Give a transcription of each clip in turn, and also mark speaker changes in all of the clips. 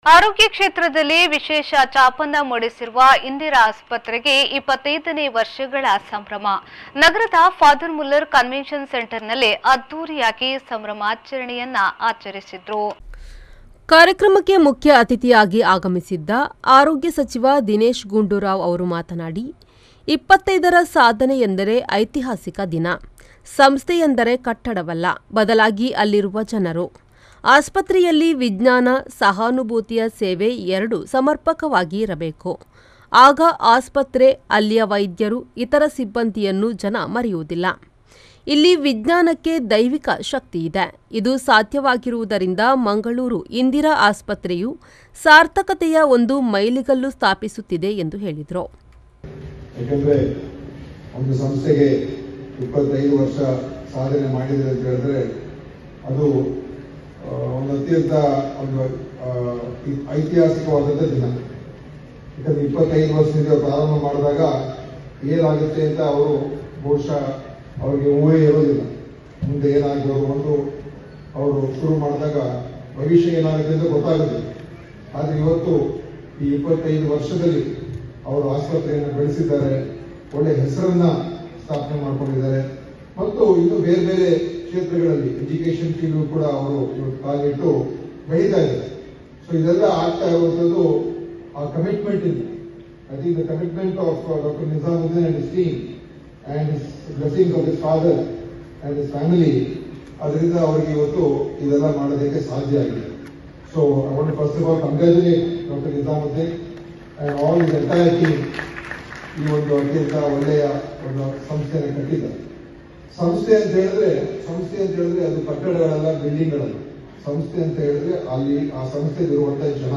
Speaker 1: ಆರೋಗ್ಯ ಕ್ಷೇತ್ರದಲ್ಲಿ ವಿಶೇಷ ಚಾಪನ್ನ ಮೂಡಿಸಿರುವ ಇಂದಿರಾ ಆಸ್ಪತ್ರೆಗೆ ಇಪ್ಪತ್ತೈದನೇ ವರ್ಷಗಳ ಸಂಭ್ರಮ ನಗರದ ಫಾದರ್ ಮುಲ್ಲರ್ ಕನ್ವೆನ್ಷನ್ ಸೆಂಟರ್ನಲ್ಲಿ ಅದ್ದೂರಿಯಾಗಿ ಸಂಭ್ರಮಾಚರಣೆಯನ್ನ ಆಚರಿಸಿದ್ರು
Speaker 2: ಕಾರ್ಯಕ್ರಮಕ್ಕೆ ಮುಖ್ಯ ಅತಿಥಿಯಾಗಿ ಆಗಮಿಸಿದ್ದ ಆರೋಗ್ಯ ಸಚಿವ ದಿನೇಶ್ ಗುಂಡೂರಾವ್ ಅವರು ಮಾತನಾಡಿ ಇಪ್ಪತ್ತೈದರ ಸಾಧನೆ ಎಂದರೆ ಐತಿಹಾಸಿಕ ದಿನ ಸಂಸ್ಥೆ ಎಂದರೆ ಕಟ್ಟಡವಲ್ಲ ಬದಲಾಗಿ ಅಲ್ಲಿರುವ ಜನರು ಆಸ್ಪತ್ರೆಯಲ್ಲಿ ವಿಜ್ಞಾನ ಸಹಾನುಭೂತಿಯ ಸೇವೆ ಎರಡು ಸಮರ್ಪಕವಾಗಿ ಇರಬೇಕು ಆಗ ಆಸ್ಪತ್ರೆ ಅಲ್ಲಿಯ ವೈದ್ಯರು ಇತರ ಸಿಬ್ಬಂದಿಯನ್ನು ಜನ ಮರೆಯುವುದಿಲ್ಲ ಇಲ್ಲಿ ವಿಜ್ಞಾನಕ್ಕೆ ದೈವಿಕ ಶಕ್ತಿ ಇದೆ ಇದು ಸಾಧ್ಯವಾಗಿರುವುದರಿಂದ ಮಂಗಳೂರು ಇಂದಿರಾ ಆಸ್ಪತ್ರೆಯು ಸಾರ್ಥಕತೆಯ ಒಂದು ಮೈಲಿಗಲ್ಲು ಸ್ಥಾಪಿಸುತ್ತಿದೆ ಎಂದು ಹೇಳಿದರು
Speaker 3: ಯಾಕಂದ್ರೆ ಒಂದು ಸಂಸ್ಥೆಗೆ ಇಪ್ಪತ್ತೈದು ವರ್ಷ ಸಾಧನೆ ಮಾಡಿದೆ ಅಂತ ಹೇಳಿದ್ರೆ ಅದು ಆ, ಒಂದು ಅತ್ಯಂತ ಒಂದು ಆ, ಐ- ಐತಿಹಾಸಿಕವಾದಂಥ ದಿನ ಯಾಕಂದ್ರೆ ಇಪ್ಪತ್ತೈದು ವರ್ಷದಿಂದ ಪ್ರಾರಂಭ ಮಾಡಿದಾಗ ಏನಾಗುತ್ತೆ ಅಂತ ಅವರು ಬಹುಶಃ ಅವರಿಗೆ ಊಹೆ ಇರೋದಿಲ್ಲ ಮುಂದೆ ಏನಾಗ್ಬೋದು ಒಂದು ಅವರು ಶುರು ಮಾಡಿದಾಗ ಭವಿಷ್ಯ ಏನಾಗುತ್ತೆ ಅಂತ ಗೊತ್ತಾಗುತ್ತೆ ಆದ್ರೆ ಇವತ್ತು ಈ ಇಪ್ಪತ್ತೈದು ವರ್ಷದಲ್ಲಿ ಅವರು ಆಸ್ಪತ್ರೆಯನ್ನು ಬೆಳೆಸಿದ್ದಾರೆ ಒಳ್ಳೆ ಹೆಸರನ್ನ ಸ್ಥಾಪನೆ ಮಾಡ್ಕೊಂಡಿದ್ದಾರೆ ಮತ್ತು ಇನ್ನು ಬೇರೆ ಬೇರೆ ಕ್ಷೇತ್ರಗಳಲ್ಲಿ ಎಜುಕೇಶನ್ ಫೀಲ್ಡ್ ಕೂಡ ಅವರು ಇವತ್ತು ಕಾಲಿಟ್ಟು ಬೆಳೀತಾ ಇದ್ದಾರೆ ಸೊ ಇದೆಲ್ಲ ಆಗ್ತಾ ಇರುವಂಥದ್ದು ಆ ಕಮಿಟ್ಮೆಂಟ್ ಇದೆ I think the commitment of doctor Nizamuddin and his team and his blessing of his father and his family ಅದರಿಂದ ಅವರಿಗೆ ಇವತ್ತು ಇದೆಲ್ಲ ಮಾಡೋದಕ್ಕೆ ಸಾಧ್ಯ ಆಗಿದೆ so I want first of all congratulate doctor Nizamuddin and all his entire team ಈ ಒಂದು ಅತ್ಯಂತ ಒಳ್ಳೆಯ ಒಂದು ಸಂಸ್ಥೆಯನ್ನು ಕಟ್ಟಿದ್ದಾರೆ ಸಂಸ್ಥೆ ಅಂತ ಹೇಳಿದ್ರೆ ಸಂಸ್ಥೆ ಅಂತ ಹೇಳಿದ್ರೆ ಅದು ಕಟ್ಟಡಗಳಲ್ಲ ಬಿಲ್ಡಿಂಗ್ಗಳಲ್ಲ ಸಂಸ್ಥೆ ಅಂತ ಹೇಳಿದ್ರೆ ಅಲ್ಲಿ ಆ ಸಂಸ್ಥೆಯಲ್ಲಿರುವಂತಹ ಜನ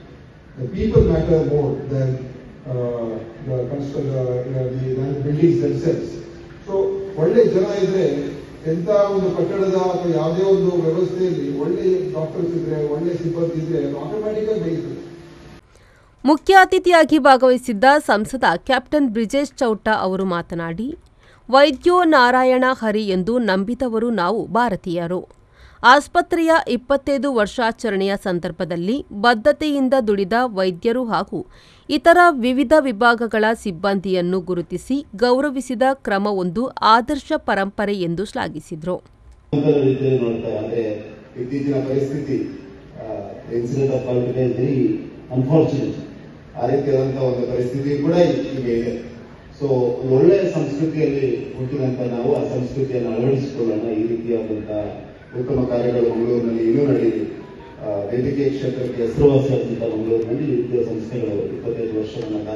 Speaker 3: the people matter more than the buildings themselves so ಒಳ್ಳೆ ಜನ ಇದ್ರೆ ಎಂತ ಒಂದು ಕಟ್ಟಡದ ಅಥವಾ ಯಾವುದೇ ಒಂದು ವ್ಯವಸ್ಥೆಯಲ್ಲಿ ಒಳ್ಳೆ ಡಾಕ್ಟರ್ಸ್ ಇದ್ರೆ ಒಳ್ಳೆ ಸಿಬ್ಬಂದಿ ಇದ್ರೆ ಅದು ಆಟೋಮ್ಯಾಟಿಕ್ ಬೆಳೀತದೆ
Speaker 2: ಮುಖ್ಯ ಅತಿಥಿಯಾಗಿ ಭಾಗವಹಿಸಿದ್ದ ಸಂಸದ ಕ್ಯಾಪ್ಟನ್ ಬ್ರಿಜೇಶ್ ಚೌಟ ಅವರು ಮಾತನಾಡಿ ವೈದ್ಯೋ ನಾರಾಯಣ ಹರಿ ಎಂದು ನಂಬಿದವರು ನಾವು ಭಾರತೀಯರು ಆಸ್ಪತ್ರೆಯ ಇಪ್ಪತ್ತೈದು ವರ್ಷಾಚರಣೆಯ ಸಂದರ್ಭದಲ್ಲಿ ಬದ್ಧತೆಯಿಂದ ದುಡಿದ ವೈದ್ಯರು ಹಾಗೂ ಇತರ ವಿವಿಧ ವಿಭಾಗಗಳ ಸಿಬ್ಬಂದಿಯನ್ನು ಗುರುತಿಸಿ ಗೌರವಿಸಿದ ಕ್ರಮವೊಂದು ಆದರ್ಶ ಪರಂಪರೆ ಎಂದು ಶ್ಲಾಘಿಸಿದರು
Speaker 4: ಒಂಥರ ರೀತಿಯಲ್ಲಿ ನೋಡ್ತಾರೆ ಅಂದ್ರೆ ಇತ್ತೀಚಿನ ಪರಿಸ್ಥಿತಿ incident of call is very unfortunate ಆ ರೀತಿಯಾದಂತಹ ಒಂದು ಪರಿಸ್ಥಿತಿ ಕೂಡ ಈಗ ಇದೆ ಸೊ ಒಂದು ಒಳ್ಳೆಯ ಸಂಸ್ಕೃತಿಯಲ್ಲಿ ಹುಟ್ಟಿದಂತ ನಾವು ಆ ಸಂಸ್ಕೃತಿಯನ್ನು ಅಳವಡಿಸಿಕೊಳ್ಳೋಣ ಈ ರೀತಿಯಾದಂತಹ ಉತ್ತಮ ಕಾರ್ಯಗಳು ಮಂಗಳೂರಿನಲ್ಲಿ ಇನ್ನೂ ನಡೆಯಲಿ ಆ, ವೈದ್ಯಕೀಯ ಕ್ಷೇತ್ರಕ್ಕೆ ಹೆಸರುವಾಸಿಯಾದಂತಹ ಮಂಗಳೂರಿನಲ್ಲಿ ಈ ರೀತಿಯ ಸಂಸ್ಥೆಗಳು ಇಪ್ಪತ್ತೈದು ವರ್ಷವನ್ನ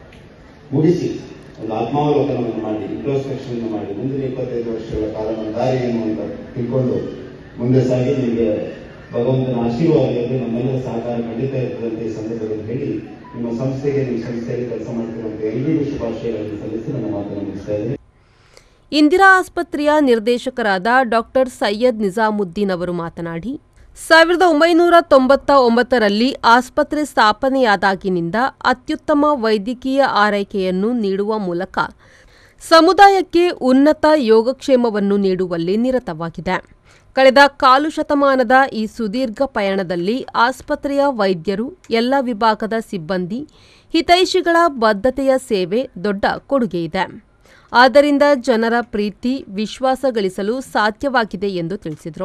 Speaker 4: ಮುಗಿಸಿ ಒಂದು ಆತ್ಮಾವಲೋಕನವನ್ನು ಮಾಡಿ ಇಂಟ್ರೋಸ್ಪೆಕ್ಷನ್ ಮಾಡಿ ಮುಂದಿನ ಇಪ್ಪತ್ತೈದು ವರ್ಷಗಳ ಕಾಲ ನಮ್ಮ ದಾರಿ ಏನು ಅಂತ ತಿಳ್ಕೊಂಡು ಮುಂದೆ ಸಾಗಿ ನಿಮಗೆ ಭಗವಂತನ ಆಶೀರ್ವಾದ ಇರಲಿ ನಮ್ಮೆಲ್ಲರ ಸಹಕಾರ ಖಂಡಿತ ಇರ್ತದೆ ಅಂತ ಈ ಸಂದರ್ಭದಲ್ಲಿ ಹೇಳಿ ನಿಮ್ಮ ಸಂಸ್ಥೆಗೆ ನಿಮ್ಮ ಸಂಸ್ಥೆಯಲ್ಲಿ ಕೆಲಸ ಮಾಡ್ತಿರುವಂತಹ ಎಲ್ರಿಗೂ ಶುಭಾಶಯಗಳನ್ನು ಸಲ್ಲಿಸಿ ನನ್ನ ಮಾತನ್ನು ಮುಗಿಸ್ತಾ ಇದ್ದೀನಿ
Speaker 2: ಇಂದಿರಾ ಆಸ್ಪತ್ರೆಯ ನಿರ್ದೇಶಕರಾದ ಡಾಕ್ಟರ್ ಸೈಯದ್ ನಿಜಾಮುದ್ದೀನ್ ಅವರು ಮಾತನಾಡಿ ಸಾವಿರದ ಒಂಬೈನೂರ ತೊಂಬತ್ತ ಒಂಬತ್ತರಲ್ಲಿ ಆಸ್ಪತ್ರೆ ಸ್ಥಾಪನೆಯಾದಾಗಿನಿಂದ ಅತ್ಯುತ್ತಮ ವೈದ್ಯಕೀಯ ಆರೈಕೆಯನ್ನು ನೀಡುವ ಮೂಲಕ ಸಮುದಾಯಕ್ಕೆ ಉನ್ನತ ಯೋಗಕ್ಷೇಮವನ್ನು ನೀಡುವಲ್ಲಿ ನಿರತವಾಗಿದೆ ಕಳೆದ ಕಾಲು ಶತಮಾನದ ಈ ಸುದೀರ್ಘ ಪಯಣದಲ್ಲಿ ಆಸ್ಪತ್ರೆಯ ವೈದ್ಯರು ಎಲ್ಲ ವಿಭಾಗದ ಸಿಬ್ಬಂದಿ ಹಿತೈಷಿಗಳ ಬದ್ಧತೆಯ ಸೇವೆ ದೊಡ್ಡ ಕೊಡುಗೆಯಿದೆ ಆದ್ದರಿಂದ ಜನರ ಪ್ರೀತಿ ವಿಶ್ವಾಸ ಗಳಿಸಲು ಸಾಧ್ಯವಾಗಿದೆ ಎಂದು ತಿಳಿಸಿದರು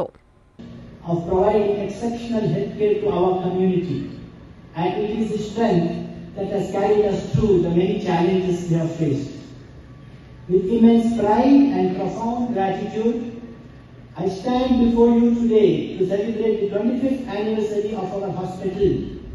Speaker 5: of providing exceptional healthcare to our community. And it is the strength that has carried us through the many challenges we have faced. With immense pride and profound gratitude, I stand before you today to celebrate the 25th anniversary of our hospital.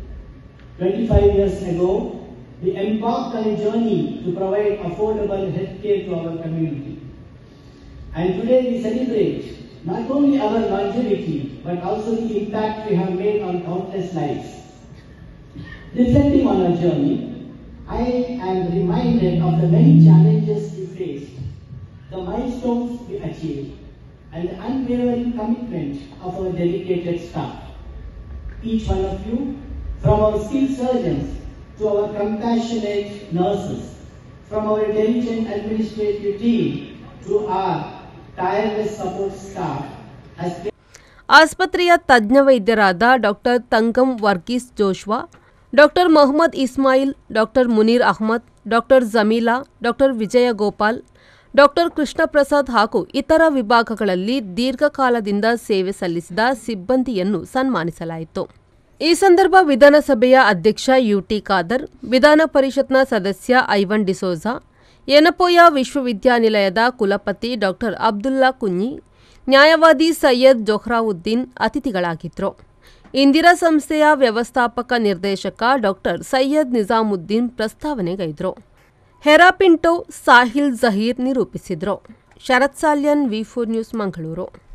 Speaker 5: 25 years ago, we embarked on a journey to provide affordable healthcare to our community. And today we celebrate not only our longevity, but also the impact we have made on countless lives. Reflecting on our journey, I am reminded of the many challenges we faced, the milestones we achieved, and the unwavering commitment of our dedicated staff. Each one of you, from our skilled surgeons to our compassionate nurses, from our diligent administrative team to our tireless support staff, has
Speaker 2: ಆಸ್ಪತ್ರೆಯ ತಜ್ಞ ವೈದ್ಯರಾದ doctor Thangam Varghese Joshua doctor Mohammed Ismail doctor Munir Ahmed doctor Jameela doctor Vijaya Gopal doctor Krishna Prasad ಹಾಗೂ ಇತರ ವಿಭಾಗಗಳಲ್ಲಿ ದೀರ್ಘಕಾಲದಿಂದ ಸೇವೆ ಸಲ್ಲಿಸಿದ ಸಿಬ್ಬಂದಿಯನ್ನು ಸನ್ಮಾನಿಸಲಾಯಿತು ಈ ಸಂದರ್ಭ ವಿಧಾನಸಭೆಯ ಅಧ್ಯಕ್ಷ ಯುಟಿ ಖಾದರ್ ವಿಧಾನ ಪರಿಷತ್ನ ಸದಸ್ಯ ಐವನ್ ಡಿಸೋಜಾ ಯನಪೋಯ ವಿಶ್ವವಿದ್ಯಾನಿಲಯದ ಕುಲಪತಿ ಡಾಕ್ಟರ್ ಅಬ್ದುಲ್ಲಾ ಕುഞ്ഞി ನ್ಯಾಯವಾದಿ ಸೈಯದ್ ಜೊಹ್ರಾವುದ್ದೀನ್ ಅತಿಥಿಗಳಾಗಿದ್ದರು ಇಂದಿರಾ ಸಂಸ್ಥೆಯ ವ್ಯವಸ್ಥಾಪಕ ನಿರ್ದೇಶಕ ಡಾಕ್ಟರ್ ಸೈಯದ್ ನಿಜಾಮುದ್ದೀನ್ ಪ್ರಸ್ತಾವನೆಗೈದರು ಹೆರಾಪಿಂಟೋ ಸಾಹಿಲ್ ಜಹೀರ್ ನಿರೂಪಿಸಿದರು Sharath Salian V four news Mangaluru